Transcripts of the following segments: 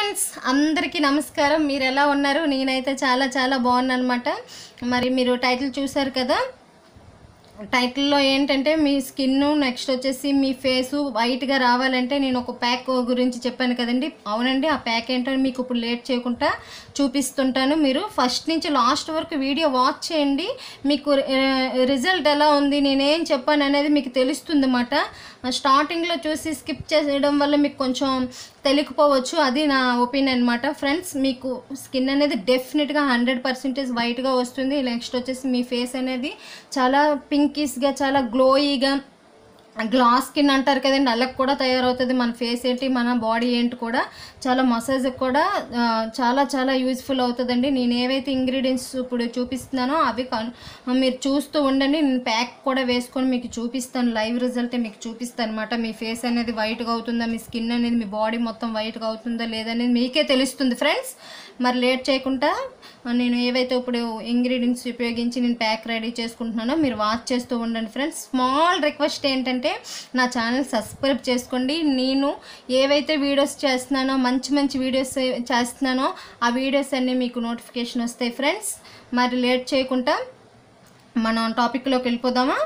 friends అందరికీ నమస్కారం మీరు ఎలా ఉన్నారు నేనైతే చాలా చాలా బాగున్నాను అనమాట మరి మీరు టైటిల్ చూసారు కదా టైటిల్లో ఏంటంటే మీ స్కిన్ నెక్స్ట్ వచ్చేసి మీ ఫేసు వైట్గా రావాలంటే నేను ఒక ప్యాక్ గురించి చెప్పాను కదండి అవునండి ఆ ప్యాక్ ఏంటో మీకు ఇప్పుడు లేట్ చేయకుండా చూపిస్తుంటాను మీరు ఫస్ట్ నుంచి లాస్ట్ వరకు వీడియో వాచ్ చేయండి మీకు రిజల్ట్ ఎలా ఉంది నేనేం చెప్పాను అనేది మీకు తెలుస్తుంది అన్నమాట స్టార్టింగ్లో చూసి స్కిప్ చేయడం వల్ల మీకు కొంచెం తెలియకపోవచ్చు అది నా ఒపీనియన్ అనమాట ఫ్రెండ్స్ మీకు స్కిన్ అనేది డెఫినెట్గా హండ్రెడ్ పర్సెంటేజ్ వైట్గా వస్తుంది నెక్స్ట్ వచ్చేసి మీ ఫేస్ అనేది చాలా పింకిష్గా చాలా గ్లోయీగా గ్లాస్ స్కిన్ అంటారు కదండి అలా కూడా తయారవుతుంది మన ఫేస్ ఏంటి మన బాడీ ఏంటి కూడా చాలా మసాజ్ కూడా ఆ, చాలా చాలా యూజ్ఫుల్ అవుతుందండి నేను ఏవైతే ఇంగ్రీడియంట్స్ ఇప్పుడు చూపిస్తున్నానో అవి కన్- మీరు చూస్తూ ఉండండి నేను ప్యాక్ కూడా వేసుకొని మీకు చూపిస్తాను లైవ్ రిజల్ట్ మీకు చూపిస్తాను అనమాట మీ ఫేస్ అనేది వైట్గా అవుతుందా మీ స్కిన్ అనేది మీ బాడీ మొత్తం వైట్గా అవుతుందా లేదనేది మీకే తెలుస్తుంది ఫ్రెండ్స్ మరి లేట్ చేయకుండా నేను ఏవైతే ఇప్పుడు ఇంగ్రీడియంట్స్ ఉపయోగించి నేను ప్యాక్ రెడీ చేసుకుంటున్నానో మీరు వాచ్ చేస్తూ ఉండండి ఫ్రెండ్స్ స్మాల్ రిక్వెస్ట్ ఏంటంటే నా ఛానల్ సబ్స్క్రైబ్ చేసుకోండి నేను ఏవైతే వీడియోస్ చేస్తున్నానో మంచి మంచి వీడియోస్ చేస్తున్నానో ఆ వీడియోస్ అన్నీ మీకు నోటిఫికేషన్ వస్తాయి ఫ్రెండ్స్ మరి లేట్ చేయకుండా మనం టాపిక్లోకి వెళ్ళిపోదామా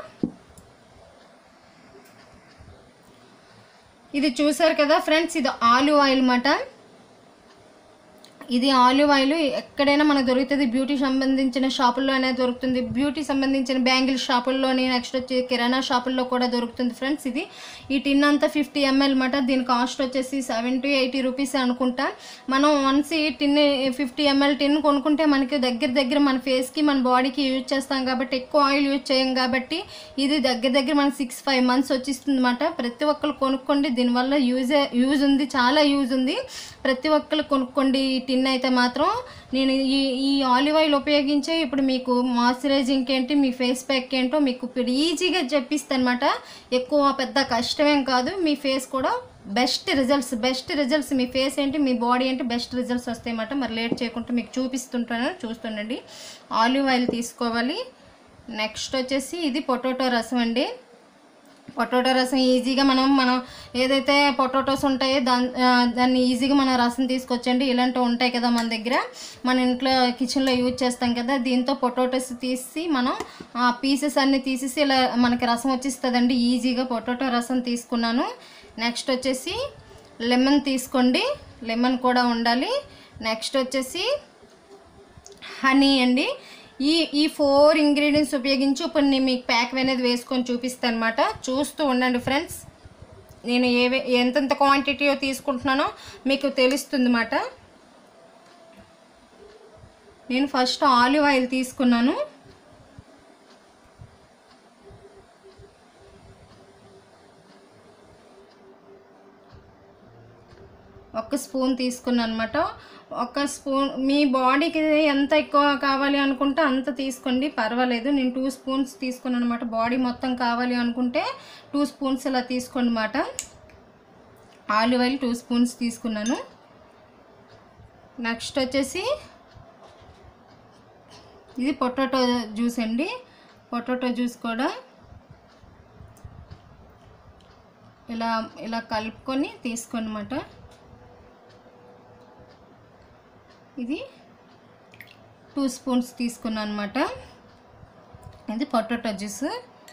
ఇది చూసారు కదా ఫ్రెండ్స్ ఇది ఆలివ్ ఆయిల్ మాట ఇది ఆలివ్ ఆయిల్ ఎక్కడైనా మనకు దొరుకుతుంది బ్యూటీ సంబంధించిన షాపుల్లో అనేది దొరుకుతుంది బ్యూటీ సంబంధించిన బ్యాంగిల్ షాపుల్లోని నెక్స్ట్ వచ్చి కిరాణా షాపుల్లో కూడా దొరుకుతుంది ఫ్రెండ్స్ ఇది ఈ టిన్ అంతా ఫిఫ్టీ ఎంఎల్ మాట దీని కాస్ట్ వచ్చేసి సెవెంటీ ఎయిటీ రూపీస్ అనుకుంటా మనం వన్స్ ఈ టిన్ ఫిఫ్టీ ఎంఎల్ టిన్ కొనుక్కుంటే మనకి దగ్గర దగ్గర మన ఫేస్కి మన బాడీకి యూజ్ చేస్తాం కాబట్టి ఎక్కువ ఆయిల్ యూజ్ చేయం కాబట్టి ఇది దగ్గర దగ్గర మనకి సిక్స్ ఫైవ్ మంత్స్ వచ్చిస్తుంది అనమాట ప్రతి ఒక్కరు కొనుక్కోండి దీనివల్ల యూజ్ యూజ్ ఉంది చాలా యూజ్ ఉంది ప్రతి ఒక్కరు కొనుక్కోండి ఈ టిన్ అయితే మాత్రం నేను ఈ ఈ ఆలివ్ ఆయిల్ ఉపయోగించే ఇప్పుడు మీకు మాయిశ్చరైజింగ్ ఏంటి మీ ఫేస్ ప్యాక్ ఏంటో మీకు ఇప్పుడు ఈజీగా చెప్పిస్తాను అనమాట ఎక్కువ పెద్ద కష్టమేం కాదు మీ ఫేస్ కూడా బెస్ట్ రిజల్ట్స్ బెస్ట్ రిజల్ట్స్ మీ ఫేస్ ఏంటి మీ బాడీ ఏంటి బెస్ట్ రిజల్ట్స్ వస్తాయి అన్నమాట మరి లేట్ చేయకుండా మీకు చూపిస్తుంటాను చూస్తుండండి ఆలివ్ ఆయిల్ తీసుకోవాలి నెక్స్ట్ వచ్చేసి ఇది పొటాటో రసం అండి పొటాటో రసం ఈజీగా మనం మనం ఏదైతే పొటాటోస్ ఉంటాయో దాని ఆ, దాన్ని ఈజీగా మనం రసం తీసుకొచ్చండి ఇలాంటివి ఉంటాయి కదా మన దగ్గర మన ఇంట్లో కిచెన్లో యూజ్ చేస్తాం కదా దీంతో పొటాటోస్ తీసి మనం ఆ పీసెస్ అన్ని తీసేసి ఇలా మనకి రసం వచ్చిస్తుందండి ఈజీగా పొటాటో రసం తీసుకున్నాను నెక్స్ట్ వచ్చేసి లెమన్ తీసుకోండి లెమన్ కూడా ఉండాలి నెక్స్ట్ వచ్చేసి హనీ అండి ఈ ఈ ఫోర్ ఇంగ్రీడియంట్స్ ఉపయోగించి ఇప్పుడు నేను మీకు ప్యాక్ అనేది వేసుకొని చూపిస్తాను అనమాట చూస్తూ ఉండండి ఫ్రెండ్స్ నేను ఏవే ఎంతెంత క్వాంటిటీయో తీసుకుంటున్నానో మీకు తెలుస్తుంది అన్నమాట నేను ఫస్ట్ ఆలివ్ ఆయిల్ తీసుకున్నాను ఒక స్పూన్ తీసుకున్నాను అనమాట ఒక స్పూన్ మీ బాడీకి ఎంత ఎక్కువ కావాలి అనుకుంటే అంత తీసుకోండి పర్వాలేదు నేను టూ స్పూన్స్ తీసుకున్నాను అనమాట బాడీ మొత్తం కావాలి అనుకుంటే టూ స్పూన్స్ ఇలా తీసుకోండి అనమాట ఆలివ్ ఆయిల్ టూ స్పూన్స్ తీసుకున్నాను నెక్స్ట్ వచ్చేసి ఇది పొటాటో జ్యూస్ అండి పొటాటో జ్యూస్ కూడా ఇలా ఇలా కలుపుకొని తీసుకోండి అన్నమాట ఇది టూ స్పూన్స్ తీసుకున్నాను అనమాట ఇది పొటాటో జ్యూస్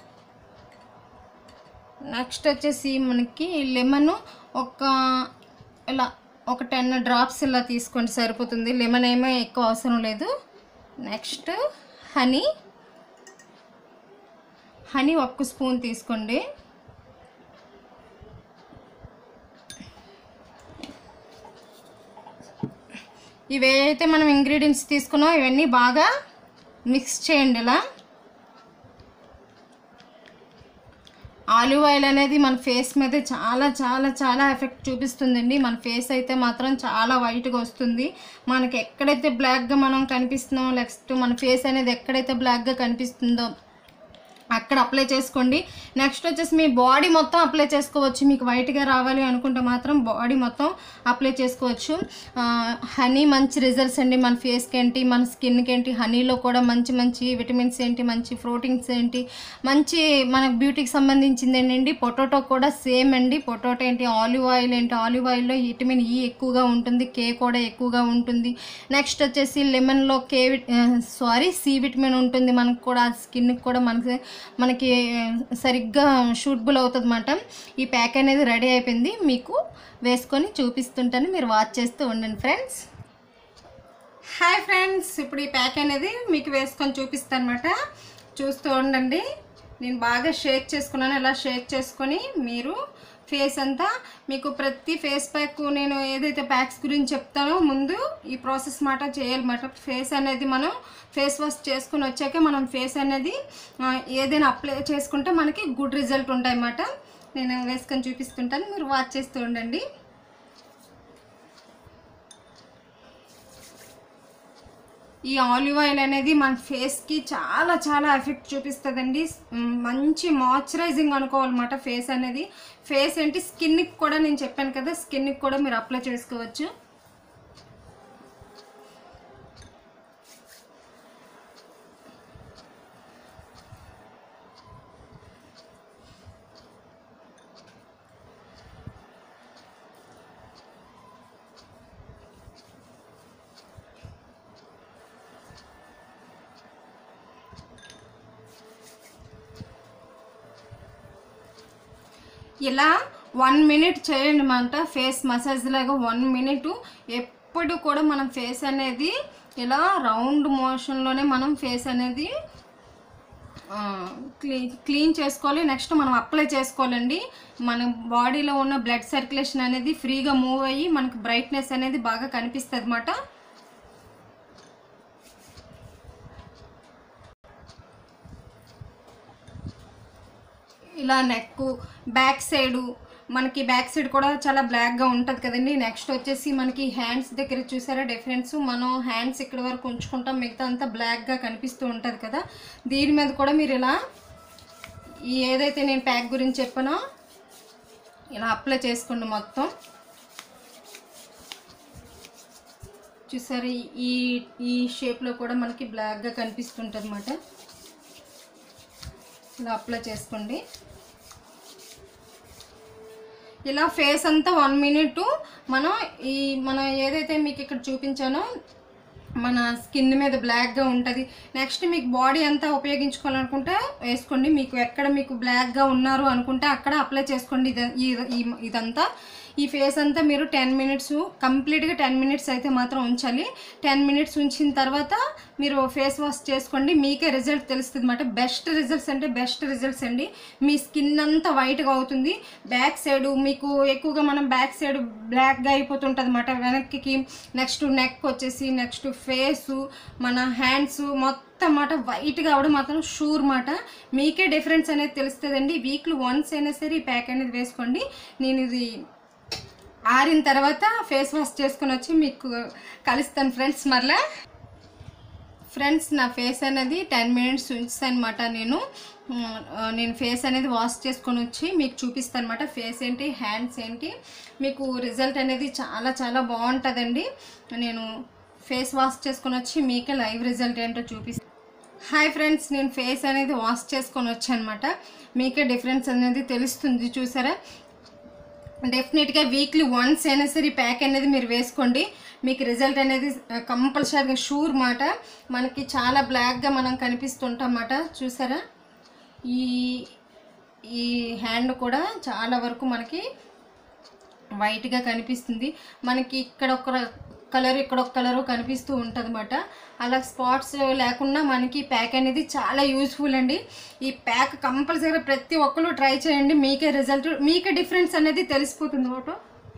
నెక్స్ట్ వచ్చేసి మనకి లెమన్ ఒక ఇలా ఒక టెన్ డ్రాప్స్ ఇలా తీసుకోండి సరిపోతుంది లెమన్ ఏమీ ఎక్కువ అవసరం లేదు నెక్స్ట్ హనీ హనీ ఒక్క స్పూన్ తీసుకోండి ఇవి అయితే మనం ఇంగ్రీడియంట్స్ తీసుకున్నాం ఇవన్నీ బాగా మిక్స్ చేయండి ఇలా ఆలివ్ ఆయిల్ అనేది మన ఫేస్ మీద చాలా చాలా చాలా ఎఫెక్ట్ చూపిస్తుందండి మన ఫేస్ అయితే మాత్రం చాలా వైట్గా వస్తుంది మనకి ఎక్కడైతే బ్లాక్గా మనం కనిపిస్తున్నామో నెక్స్ట్ మన ఫేస్ అనేది ఎక్కడైతే బ్లాక్గా కనిపిస్తుందో అక్కడ అప్లై చేసుకోండి నెక్స్ట్ వచ్చేసి మీ బాడీ మొత్తం అప్లై చేసుకోవచ్చు మీకు వైట్గా రావాలి అనుకుంటే మాత్రం బాడీ మొత్తం అప్లై చేసుకోవచ్చు ఆ, హనీ మంచి రిజల్ట్స్ అండి మన ఫేస్కి ఏంటి మన స్కిన్కి ఏంటి హనీలో కూడా మంచి మంచి విటమిన్స్ ఏంటి మంచి ప్రోటీన్స్ ఏంటి మంచి మన బ్యూటీకి సంబంధించింది ఏంటండి పొటాటో కూడా సేమ్ అండి పొటాటో ఏంటి ఆలివ్ ఆయిల్ ఏంటి ఆలివ్ ఆయిల్లో విటమిన్ ఈ ఎక్కువగా ఉంటుంది కే కూడా ఎక్కువగా ఉంటుంది నెక్స్ట్ వచ్చేసి లెమన్లో కే సారీ సి విటమిన్ ఉంటుంది మనకు కూడా స్కిన్కి కూడా మనకి మనకి సరిగ్గా షూటబుల్ అవుతుంది అన్నమాట ఈ ప్యాక్ అనేది రెడీ అయిపోయింది మీకు వేసుకొని చూపిస్తుంటాను మీరు వాచ్ చేస్తూ ఉండండి ఫ్రెండ్స్ హాయ్ ఫ్రెండ్స్ ఇప్పుడు ఈ ప్యాక్ అనేది మీకు వేసుకొని చూపిస్తాను అనమాట చూస్తూ ఉండండి నేను బాగా షేక్ చేసుకున్నాను ఇలా షేక్ చేసుకొని మీరు ఫేస్ అంతా మీకు ప్రతి ఫేస్ ప్యాక్ నేను ఏదైతే ప్యాక్స్ గురించి చెప్తానో ముందు ఈ ప్రాసెస్ మాట చేయాలన్నమాట ఫేస్ అనేది మనం ఫేస్ వాష్ చేసుకుని వచ్చాక మనం ఫేస్ అనేది ఆ, ఏదైనా అప్లై చేసుకుంటే మనకి గుడ్ రిజల్ట్ ఉంటాయన్నమాట నేను వేసుకొని చూపిస్తుంటాను మీరు వాచ్ చేస్తూ ఉండండి ఈ ఆలివ్ ఆయిల్ అనేది మన ఫేస్కి చాలా చాలా ఎఫెక్ట్ చూపిస్తుందండి మ్, మంచి మాయిశ్చరైజింగ్ అనుకోవాలన్నమాట ఫేస్ అనేది ఫేస్ ఏంటి స్కిన్కి కూడా నేను చెప్పాను కదా స్కిన్కి కూడా మీరు అప్లై చేసుకోవచ్చు ఇలా వన్ మినిట్ చేయండి అన్నమాట ఫేస్ మసాజ్ లాగా వన్ మినిట్ ఎప్పుడు కూడా మనం ఫేస్ అనేది ఇలా రౌండ్ మోషన్లోనే మనం ఫేస్ అనేది క్లీన్ క్లీన్ చేసుకోవాలి నెక్స్ట్ మనం అప్లై చేసుకోవాలండి మన బాడీలో ఉన్న బ్లడ్ సర్క్యులేషన్ అనేది ఫ్రీగా మూవ్ అయ్యి మనకి బ్రైట్నెస్ అనేది బాగా కనిపిస్తుంది అన్నమాట ఇలా నెక్ బ్యాక్ సైడు మనకి బ్యాక్ సైడ్ కూడా చాలా బ్లాక్గా ఉంటుంది కదండి నెక్స్ట్ వచ్చేసి మనకి హ్యాండ్స్ దగ్గర చూసారా డిఫరెన్స్ మనం హ్యాండ్స్ ఇక్కడ వరకు ఉంచుకుంటాం మిగతా అంతా బ్లాక్గా కనిపిస్తూ ఉంటుంది కదా దీని మీద కూడా మీరు ఇలా ఈ ఏదైతే నేను ప్యాక్ గురించి చెప్పానో ఇలా అప్లై చేసుకోండి మొత్తం చూసారా ఈ ఈ షేప్లో కూడా మనకి బ్లాక్గా కనిపిస్తుంటుంది అన్నమాట ఇలా అప్లై చేసుకోండి ఇలా ఫేస్ అంతా వన్ మినిట్ మనం ఈ మనం ఏదైతే మీకు ఇక్కడ చూపించానో మన స్కిన్ మీద బ్లాక్గా ఉంటుంది నెక్స్ట్ మీకు బాడీ అంతా ఉపయోగించుకోవాలనుకుంటే వేసుకోండి మీకు ఎక్కడ మీకు బ్లాక్గా ఉన్నారు అనుకుంటే అక్కడ అప్లై చేసుకోండి ఇది ఈ- ఈ- ఇదంతా ఈ ఫేస్ అంతా మీరు టెన్ మినిట్స్ కంప్లీట్గా టెన్ మినిట్స్ అయితే మాత్రం ఉంచాలి టెన్ మినిట్స్ ఉంచిన తర్వాత మీరు ఫేస్ వాష్ చేసుకోండి మీకే రిజల్ట్ తెలుస్తుంది అనమాట బెస్ట్ రిజల్ట్స్ అంటే బెస్ట్ రిజల్ట్స్ అండి మీ స్కిన్ అంతా వైట్గా అవుతుంది బ్యాక్ సైడ్ మీకు ఎక్కువగా మనం బ్యాక్ సైడ్ బ్లాక్గా అయిపోతుంటుంది అనమాట వెనక్కి నెక్స్ట్ నెక్ వచ్చేసి నెక్స్ట్ ఫేసు మన హ్యాండ్స్ మొత్తం మాట వైట్గా అవడం మాత్రం షూర్ మాట మీకే డిఫరెన్స్ అనేది తెలుస్తుందండి వీక్లీ వన్స్ అయినా సరే ఈ ప్యాక్ అనేది వేసుకోండి నేను ఇది ఆరిన తర్వాత ఫేస్ వాష్ చేసుకొని వచ్చి మీకు కలుస్తాను ఫ్రెండ్స్ మరలా ఫ్రెండ్స్ నా ఫేస్ అనేది టెన్ మినిట్స్ ఉంచుతాను అనమాట నేను ఉమ్, ఆ, నేను ఫేస్ అనేది వాష్ చేసుకొని వచ్చి మీకు చూపిస్తాను అనమాట ఫేస్ ఏంటి హ్యాండ్స్ ఏంటి మీకు రిజల్ట్ అనేది చాలా చాలా బాగుంటుందండి నేను ఫేస్ వాష్ చేసుకొని వచ్చి మీకే లైవ్ రిజల్ట్ ఏంటో చూపిస్తాను హాయ్ ఫ్రెండ్స్ నేను ఫేస్ అనేది వాష్ చేసుకొని వచ్చానమాట మీకే డిఫరెన్స్ అనేది తెలుస్తుంది చూసారా డెఫినెట్గా వీక్లీ వన్స్ అయినా సరే ఈ ప్యాక్ అనేది మీరు వేసుకోండి మీకు రిజల్ట్ అనేది కంపల్సరీగా షూర్ మాట మనకి చాలా బ్లాక్గా మనం కనిపిస్తుంటాం అన్నమాట చూసారా ఈ ఈ హ్యాండ్ కూడా చాలా వరకు మనకి వైట్గా కనిపిస్తుంది మనకి ఇక్కడ ఒక కలర్ ఇక్కడ ఒక కలరు కనిపిస్తూ ఉంటుంది అలా స్పాట్స్ లేకుండా మనకి ప్యాక్ అనేది చాలా యూస్ఫుల్ అండి ఈ ప్యాక్ కంపల్సరీగా ప్రతి ఒక్కరు ట్రై చేయండి మీకే రిజల్ట్ మీకే డిఫరెన్స్ అనేది తెలిసిపోతుంది ఫోటో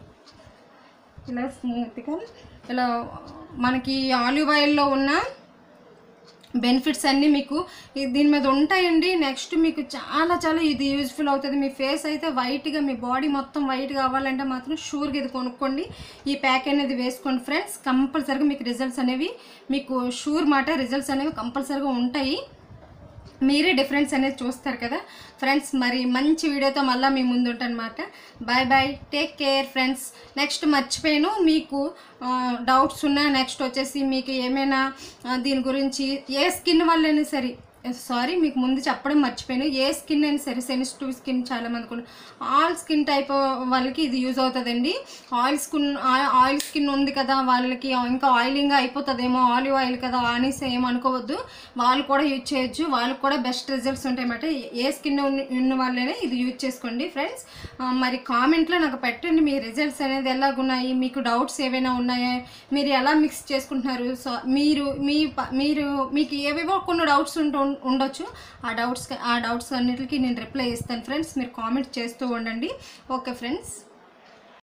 ఇలా స్మూత్గా ఇలా మనకి ఆలివ్ ఆయిల్లో ఉన్న బెనిఫిట్స్ అన్నీ మీకు ఈ- దీని మీద ఉంటాయండి నెక్స్ట్ మీకు చాలా చాలా ఇది యూజ్ఫుల్ అవుతుంది మీ ఫేస్ అయితే వైట్గా మీ బాడీ మొత్తం వైట్ కావాలంటే మాత్రం షూర్గా ఇది కొనుక్కోండి ఈ ప్యాక్ అనేది వేసుకోండి ఫ్రెండ్స్ కంపల్సరీగా మీకు రిజల్ట్స్ అనేవి మీకు షూర్ మాట రిజల్ట్స్ అనేవి కంపల్సరీగా ఉంటాయి మీరే డిఫరెన్స్ అనేది చూస్తారు కదా ఫ్రెండ్స్ మరి మంచి వీడియోతో మళ్ళీ మీ ముందు ఉంటానమాట bye bye take care friends next మర్చిపోయాను మీకు డౌట్స్ ఉన్నా నెక్స్ట్ వచ్చేసి మీకు ఏమైనా ఆ, దీని గురించి ఏ స్కిన్ వల్లైనా సరే సారీ మీకు ముందు చెప్పడం మర్చిపోయాను ఏ స్కిన్ అయినా సరే సెన్సిటివ్ స్కిన్ చాలా మందికి ఉంటుంది ఆల్ స్కిన్ టైప్ వాళ్ళకి ఇది యూజ్ అవుతుందండి ఆయిల్ స్కిన్ ఆయిల్ స్కిన్ ఉంది కదా వాళ్ళకి ఇంకా ఆయిలింగ్ అయిపోతుందేమో ఆలివ్ ఆయిల్ కదా అనేసి ఏం అనుకోవద్దు వాళ్ళు కూడా యూజ్ చేయొచ్చు వాళ్ళకి కూడా బెస్ట్ రిజల్ట్స్ ఉంటాయి అన్నమాట ఏ స్కిన్ ఉన్న వాళ్ళైనా ఇది యూజ్ చేసుకోండి ఫ్రెండ్స్ మరి కామెంట్లో నాకు పెట్టండి మీ రిజల్ట్స్ అనేది ఎలాగున్నాయి మీకు డౌట్స్ ఏవైనా ఉన్నాయా మీరు ఎలా మిక్స్ చేసుకుంటున్నారు సో మీరు మీ ప- మీరు మీకు ఏవేవో కొన్ని డౌట్స్ ఉంటూ ఉండొచ్చు ఆ డౌట్స్ ఆ డౌట్స్ అన్నిటికీ నేను రిప్లై ఇస్తాను ఫ్రెండ్స్ మీరు కామెంట్ చేస్తూ ఉండండి ఓకే ఫ్రెండ్స్